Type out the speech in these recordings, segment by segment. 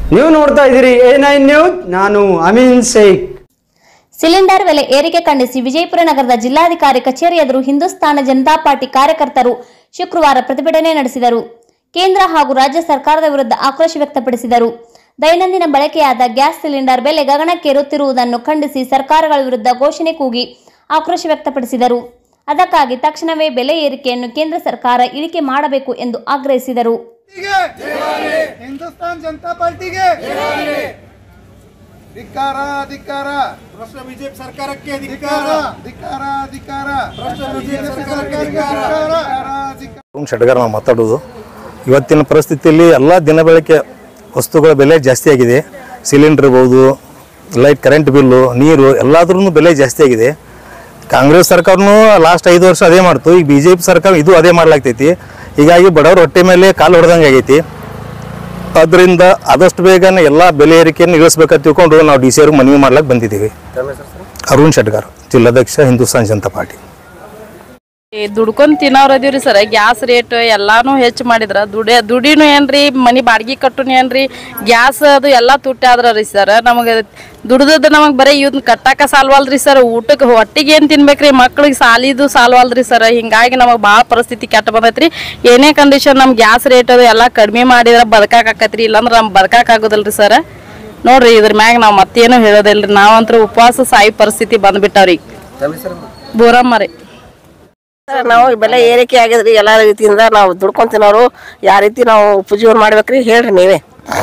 ನೀವು ನೋಡ್ತಾ ಇದ್ದೀರಿ ಎ ನೈನ್ ನ್ಯೂಸ್ ನಾನು ಅಮೀನ್ ಶೇಖ್ ಸಿಲಿಂಡರ್ ಬೆಲೆ ಏರಿಕೆ ಖಂಡಿಸಿ ವಿಜಯಪುರ ನಗರದ ಜಿಲ್ಲಾಧಿಕಾರಿ ಕಚೇರಿ ಎದುರು ಹಿಂದೂಸ್ತಾನ ಜನತಾ ಪಾರ್ಟಿ ಕಾರ್ಯಕರ್ತರು ಶುಕ್ರವಾರ ಪ್ರತಿಭಟನೆ ನಡೆಸಿದರು ಕೇಂದ್ರ ಹಾಗೂ ರಾಜ್ಯ ಸರ್ಕಾರದ ವಿರುದ್ಧ ಆಕ್ರೋಶ ವ್ಯಕ್ತಪಡಿಸಿದರು ದೈನಂದಿನ ಬಳಕೆಯಾದ ಗ್ಯಾಸ್ ಸಿಲಿಂಡರ್ ಬೆಲೆ ಗಗನಕ್ಕೇರುತ್ತಿರುವುದನ್ನು ಖಂಡಿಸಿ ಸರ್ಕಾರಗಳ ವಿರುದ್ಧ ಘೋಷಣೆ ಕೂಗಿ ಆಕ್ರೋಶ ವ್ಯಕ್ತಪಡಿಸಿದರು ಅದಕ್ಕಾಗಿ ತಕ್ಷಣವೇ ಬೆಲೆ ಏರಿಕೆಯನ್ನು ಕೇಂದ್ರ ಸರ್ಕಾರ ಇಳಿಕೆ ಮಾಡಬೇಕು ಎಂದು ಆಗ್ರಹಿಸಿದರು ಹಿಂದೂಸ್ತಾನ್ ಜನತಾ ಪಾರ್ಟಿಗೆ ಧಿಕ್ಕಾರ ಧಿಕ್ಕಾರ ಭ್ರಷ್ಟ ಬಿಜೆಪಿ ಸರ್ಕಾರಕ್ಕೆ ಧಿಕ್ಕಾರ ಧಿಕ್ಕಾರ ಧಿಕ್ಕಾರ ಧಿಕ್ಕಾರ ಭ್ರಷ್ಟ ಬಿಜೆಪಿ ಸರ್ಕಾರಕ್ಕೆ ಧಿಕ್ಕಾರ ಧಿಕ್ಕಾರ ಧಿಕ್ಕಾರ ಅರುಣ್ ಶೆಟ್ಗಾರ್ ನಾವು ಮಾತಾಡೋದು ಇವತ್ತಿನ ಪರಿಸ್ಥಿತಿಯಲ್ಲಿ ಎಲ್ಲ ದಿನಬಳಕೆ ವಸ್ತುಗಳ ಬೆಲೆ ಜಾಸ್ತಿ ಆಗಿದೆ ಸಿಲಿಂಡರ್ ಇರ್ಬೋದು ಲೈಟ್ ಕರೆಂಟ್ ಬಿಲ್ಲು ನೀರು ಎಲ್ಲಾದ್ರೂ ಬೆಲೆ ಜಾಸ್ತಿ ಆಗಿದೆ ಕಾಂಗ್ರೆಸ್ ಸರ್ಕಾರನೂ ಲಾಸ್ಟ್ ಐದು ವರ್ಷ ಅದೇ ಮಾಡ್ತು ಈಗ ಬಿ ಜೆ ಪಿ ಸರ್ಕಾರ ಇದು ಅದೇ ಮಾಡ್ಲಾಗ್ತೈತಿ ಹೀಗಾಗಿ ಬಡವ್ರ ಹೊಟ್ಟೆ ಮೇಲೆ ಕಾಲು ಹೊಡೆದಂಗೆ ಆಗೈತಿ ಅದರಿಂದ ಆದಷ್ಟು ಬೇಗನೆ ಎಲ್ಲ ಬೆಲೆ ಏರಿಕೆಯನ್ನು ಇಳಿಸ್ಬೇಕಂತ ತಿಳ್ಕೊಂಡು ನಾವು ಡಿ ಸಿ ಅವ್ರಿಗೆ ಮನವಿ ಮಾಡ್ಲಿಕ್ಕೆ ಬಂದಿದ್ದೀವಿ ಅರುಣ್ ಶೆಟ್ಗಾರ್ ಜಿಲ್ಲಾಧ್ಯಕ್ಷ ಹಿಂದೂಸ್ತಾನ್ ಜನತಾ ಪಾರ್ಟಿ ದುಡ್ಕೊಂಡ್ ತಿನ್ನೋರ್ ಅದೀವ್ರಿ ಸರ್ ಗ್ಯಾಸ್ ರೇಟ್ ಎಲ್ಲಾನು ಹೆಚ್ಚು ಮಾಡಿದ್ರ ದುಡಿ ದುಡಿನು ಏನ್ರಿ ಮನಿ ಬಾಡ್ಗಿ ಕಟ್ಟುನು ಏನ್ರಿ ಗ್ಯಾಸ್ ಅದು ಎಲ್ಲಾ ತುಟ್ಟಿ ಆದ್ರ ರೀ ಸರ್ ನಮಗೆ ದುಡ್ದದ್ದು ನಮಗೆ ಬರೀ ಇವ್ನ ಕಟ್ಟಾಕ ಸಾಲ್ವಲ್ರಿ ಸರ್ ಊಟಕ್ಕೆ ಹೊಟ್ಟಿಗೆ ಏನ್ ತಿನ್ಬೇಕ್ರಿ ಮಕ್ಳಿಗೆ ಸಾಲಿದು ಸಾಲ್ವಲ್ರಿ ಸರ್ ಹಿಂಗಾಗಿ ನಮಗೆ ಭಾಳ ಪರಿಸ್ಥಿತಿ ಕೆಟ್ಟ ಬಂದೈತ್ರಿ ಏನೇ ಕಂಡೀಷನ್ ನಮ್ ಗ್ಯಾಸ್ ರೇಟ್ ಅದು ಎಲ್ಲಾ ಕಡಿಮೆ ಮಾಡಿದ್ರ ಬದುಕಾಕ ಆಕತ್ರಿ ಇಲ್ಲಾಂದ್ರ ನಮ್ ಬದುಕಾಕ ಆಗೋದಿಲ್ರಿ ಸರ್ ನೋಡ್ರಿ ಇದ್ರ ಮ್ಯಾಗ ನಾವ್ ಮತ್ತೇನು ಹೇಳೋದಿಲ್ರಿ ನಾವಂತ್ರ ಉಪವಾಸ ಸಾಯಿ ಪರಿಸ್ಥಿತಿ ಬಂದ್ಬಿಟ್ಟಾವ್ರಿ ಬೋರಮ್ಮ ರೀ ನಾವು ಈ ಬೆಲೆ ಏರಿಕೆ ಆಗಿದ್ರಿ ಎಲ್ಲ ರೀತಿಯಿಂದ ನಾವು ದುಡ್ಕೊಂಡ್ ತಿನ್ನೋರು ಯಾವ ರೀತಿ ನಾವು ಉಪಜೀವನ ಮಾಡ್ಬೇಕ್ರಿ ಹೇಳ್ರಿ ನೀವೇ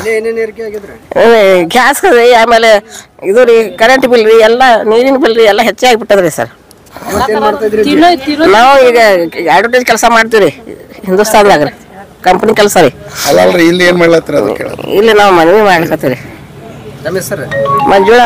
ಗ್ಯಾಸ್ ರೀ ಆಮೇಲೆ ಇದು ರೀ ಕರೆಂಟ್ ಬಿಲ್ ರೀ ಎಲ್ಲ ನೀರಿನ ಬಿಲ್ ರೀ ಎಲ್ಲ ಹೆಚ್ಚಾಗಿ ಬಿಟ್ಟದ್ರಿ ಸರ್ ತಿನ್ನೋ ತಿನ್ನೋ ನಾವು ಈಗ ಅಡ್ವರ್ಟೈಸ್ ಕೆಲಸ ಮಾಡ್ತೀವಿ ರೀ ಹಿಂದೂಸ್ತಾನ್ದಾಗ ರೀ ಕಂಪ್ನಿ ಕೆಲಸ ರೀ ಅಲ್ಲಲ್ರಿ ಇಲ್ಲಿ ಏನ್ ಮಾಡ್ಲತ್ತರ ಅದು ಕೇಳ ಇಲ್ಲಿ ನಾವು ಮನವಿ ಮಾಡ್ಲಕತ್ತೀವಿ ರೀ ಮಂಜುಳಾ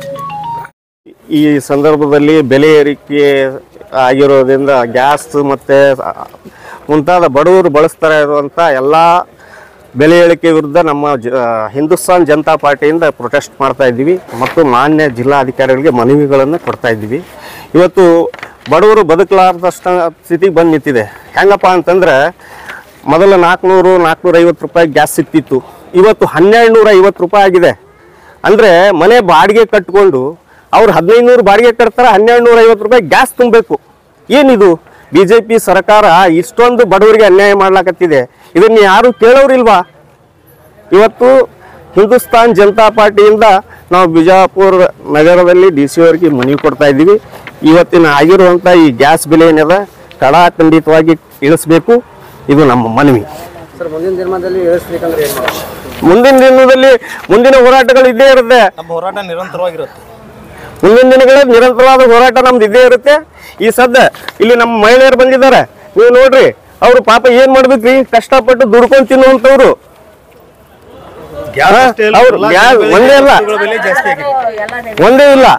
ಈ ಸಂದರ್ಭದಲ್ಲಿ ಬೆಲೆ ಏರಿಕೆ ಆಗಿರೋದ್ರಿಂದ ಗ್ಯಾಸ್ ಮತ್ತು ಮುಂತಾದ ಬಡವರು ಬಳಸ್ತಾ ಇರುವಂಥ ಎಲ್ಲ ಬೆಲೆ ಏರಿಕೆ ವಿರುದ್ಧ ನಮ್ಮ ಜ ಹಿಂದೂಸ್ತಾನ್ ಜನತಾ ಪಾರ್ಟಿಯಿಂದ ಪ್ರೊಟೆಸ್ಟ್ ಮಾಡ್ತಾ ಇದ್ದೀವಿ ಮತ್ತು ಮಾನ್ಯ ಜಿಲ್ಲಾಧಿಕಾರಿಗಳಿಗೆ ಮನವಿಗಳನ್ನು ಕೊಡ್ತಾ ಇದ್ದೀವಿ ಇವತ್ತು ಬಡವರು ಬದುಕಲಾರ್ದಷ್ಟ ಸ್ಥಿತಿಗೆ ಬಂದು ನಿಂತಿದೆ ಹೆಂಗಪ್ಪ ಅಂತಂದ್ರೆ ಮೊದಲು ನಾಲ್ಕುನೂರು ನಾಲ್ಕುನೂರ ಐವತ್ತು ರೂಪಾಯಿ ಗ್ಯಾಸ್ ಸಿಕ್ತಿತ್ತು ಇವತ್ತು ಹನ್ನೆರಡು ನೂರ ಐವತ್ತು ರೂಪಾಯಿ ಆಗಿದೆ ಅಂದರೆ ಮನೆ ಬಾಡಿಗೆ ಕಟ್ಕೊಂಡು ಅವ್ರು ಹದಿನೈದು ನೂರು ಬಾಡಿಗೆ ಕಟ್ತಾರೆ ಹನ್ನೆರಡು ನೂರ ಐವತ್ತು ರೂಪಾಯಿ ಗ್ಯಾಸ್ ತುಂಬಬೇಕು ಏನಿದು ಬಿ ಜೆ ಪಿ ಸರ್ಕಾರ ಇಷ್ಟೊಂದು ಬಡವರಿಗೆ ಅನ್ಯಾಯ ಮಾಡ್ಲಾಕತ್ತಿದೆ ಇದನ್ನ ಯಾರು ಕೇಳೋರಿಲ್ವಾ ಇವತ್ತು ಹಿಂದೂಸ್ತಾನ್ ಜನತಾ ಪಾರ್ಟಿಯಿಂದ ನಾವು ಬಿಜಾಪುರ ನಗರದಲ್ಲಿ ಡಿ ಸಿ ಅವರಿಗೆ ಮನವಿ ಕೊಡ್ತಾ ಇದ್ದೀವಿ ಇವತ್ತಿನ ಆಗಿರುವಂಥ ಈ ಗ್ಯಾಸ್ ಬೆಲೆ ಏನಿದೆ ಖಡಾಖಂಡಿತವಾಗಿ ಇಳಿಸ್ಬೇಕು ಇದು ನಮ್ಮ ಮನವಿ ಮುಂದಿನ ದಿನದಲ್ಲಿ ಮುಂದಿನ ಹೋರಾಟಗಳು ಇದ್ದೇ ಇರುತ್ತೆ ನಮ್ಮ ಹೋರಾಟ ನಿರಂತರವಾಗಿರುತ್ತೆ ಮುಂದಿನ ದಿನಗಳಲ್ಲಿ ನಿರಂತರವಾದ ಹೋರಾಟ ನಮ್ದು ಇದ್ದೇ ಇರುತ್ತೆ ಈ ಸದ್ಯ ಇಲ್ಲಿ ನಮ್ಮ ಮಹಿಳೆಯರು ಬಂದಿದ್ದಾರೆ ನೀವು ನೋಡ್ರಿ ಅವರು ಪಾಪ ಏನ್ ಮಾಡ್ಬೇಕ್ರಿ ಕಷ್ಟಪಟ್ಟು ದುಡ್ಕೊಂಡ್ ತಿನ್ನುವಂತವ್ರು ಅವ್ರು ಗ್ಯಾಸ್ ಒಂದೇ ಇಲ್ಲ ಬೆಲೆ ಜಾಸ್ತಿ ಆಗಿದೆ ಒಂದೇ ಇಲ್ಲ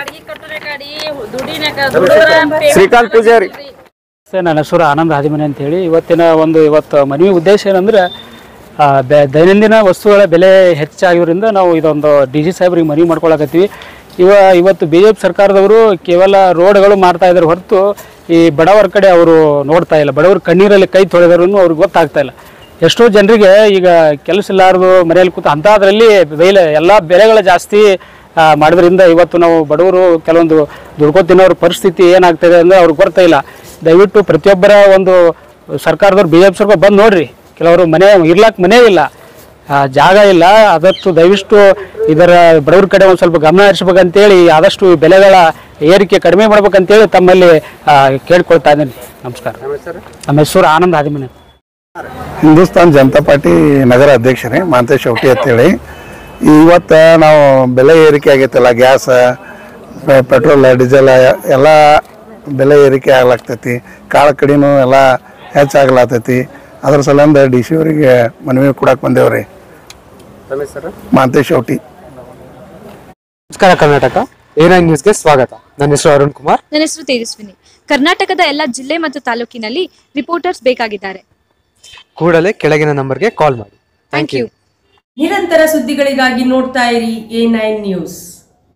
ಶ್ರೀಕಾಂತ್ ಪೂಜಾರಿ ನಮಸ್ತೆ ನನ್ನ ಹೆಸರು ಆನಂದ್ ಹಾದಿಮನೆ ಅಂತೇಳಿ ಇವತ್ತಿನ ಒಂದು ಇವತ್ತು ಮನವಿ ಉದ್ದೇಶ ಏನಂದ್ರೆ ಆ, ಬೆ- ದೈನಂದಿನ ವಸ್ತುಗಳ ಬೆಲೆ ಹೆಚ್ಚಾಗಿರೋದ್ರಿಂದ ನಾವು ಇದೊಂದು ಡಿ ಜಿ ಸಾಹೇಬ್ರಿಗೆ ಮನವಿ ಮಾಡ್ಕೊಳಕತ್ತೀವಿ ಇವ ಇವತ್ತು ಬಿ ಜೆ ಪಿ ಸರ್ಕಾರದವರು ಕೇವಲ ರೋಡ್ಗಳು ಮಾಡ್ತಾ ಇದ್ದಾರೆ ಹೊರತು ಈ ಬಡವರ ಕಡೆ ಅವರು ನೋಡ್ತಾ ಇಲ್ಲ ಬಡವರ ಕಣ್ಣೀರಲ್ಲಿ ಕೈ ತೊಳೆದರೂ ಅವ್ರಿಗೆ ಗೊತ್ತಾಗ್ತಾ ಇಲ್ಲ ಎಷ್ಟೋ ಜನರಿಗೆ ಈಗ ಕೆಲಸ ಇಲ್ಲಾರ್ದು ಮನೆಯಲ್ಲಿ ಕೂತು ಅಂಥದ್ರಲ್ಲಿ ಬೆಲೆ ಎಲ್ಲ ಬೆಲೆಗಳ ಜಾಸ್ತಿ ಆ, ಮಾಡೋದ್ರಿಂದ ಇವತ್ತು ನಾವು ಬಡವರು ಕೆಲವೊಂದು ದುಡ್ಕೊ ತಿನ್ನೋರ ಪರಿಸ್ಥಿತಿ ಏನಾಗ್ತದೆ ಅಂದರೆ ಅವ್ರಿಗೆ ಬರ್ತಾ ಇಲ್ಲ ದಯವಿಟ್ಟು ಪ್ರತಿಯೊಬ್ಬರ ಒಂದು ಸರ್ಕಾರದವ್ರು ಬಿ ಜೆ ಪಿ ಸರ್ಕಾರ ಬಂದು ನೋಡ್ರಿ ಕೆಲವರು ಮನೆ ಇರ್ಲಾಕ್ ಮನೆ ಇಲ್ಲ ಆ, ಜಾಗ ಇಲ್ಲ ಅದಷ್ಟು ದಯವಿಟ್ಟು ಇದರ ಬಡವ್ರ ಕಡೆ ಒಂದು ಸ್ವಲ್ಪ ಗಮನ ಹರಿಸ್ಬೇಕಂತೇಳಿ ಆದಷ್ಟು ಈ ಬೆಲೆಗಳ ಏರಿಕೆ ಕಡಿಮೆ ಮಾಡ್ಬೇಕಂತೇಳಿ ತಮ್ಮಲ್ಲಿ ಆ, ಕೇಳ್ಕೊಳ್ತಾ ಇದ್ದೀನಿ ನಮಸ್ಕಾರ ನಮ್ಮ ಹೆಸರು ಆನಂದ್ ಆದಿಮನೆ ಹಿಂದೂಸ್ತಾನ್ ಜನತಾ ಪಾರ್ಟಿ ನಗರ ಅಧ್ಯಕ್ಷರೇ ಮಾಂತೇಶ್ ಶೌಟಿ ಅಂತೇಳಿ ಇವತ್ತು ನಾವು ಬೆಲೆ ಏರಿಕೆ ಆಗೈತಲ್ಲ ಗ್ಯಾಸ್ ಪೆಟ್ರೋಲ್ ಡೀಸೆಲ್ ಎಲ್ಲ ಬೆಲೆ ಏರಿಕೆ ಆಗ್ಲಾಗ್ತೈತಿ ಕಾಳು ಕಡಿನೂ ಎಲ್ಲ ಹೆಚ್ಚಾಗ್ಲಾತೈತಿ ಅದ್ರ ಸಲಿಂದ ಡಿ ಸಿ ಅವರಿಗೆ ಮನವಿ ಕೊಡಕ್ಕೆ ಬಂದೇವ್ರಿ ಮಾಂತೇಶ್ ಶೌಟಿ ನಮಸ್ಕಾರ ಕರ್ನಾಟಕ ಎ ನೈನ್ ನ್ಯೂಸ್ಗೆ ಸ್ವಾಗತ ನನ್ನ ಹೆಸರು ಅರುಣ್ ಕುಮಾರ್ ನನ್ನ ಹೆಸರು ತೇಜಸ್ವಿನಿ ಕರ್ನಾಟಕದ ಎಲ್ಲ ಜಿಲ್ಲೆ ಮತ್ತು ತಾಲೂಕಿನಲ್ಲಿ ರಿಪೋರ್ಟರ್ಸ್ ಬೇಕಾಗಿದ್ದಾರೆ ಕೂಡಲೇ ಕೆಳಗಿನ ನಂಬರ್ಗೆ ಕಾಲ್ ಮಾಡಿ ಥ್ಯಾಂಕ್ ಯು ನಿರಂತರ ಸುದ್ದಿಗಳಿಗಾಗಿ ನೋಡ್ತಾ ಇರಿ ಎ ನೈನ್ ನ್ಯೂಸ್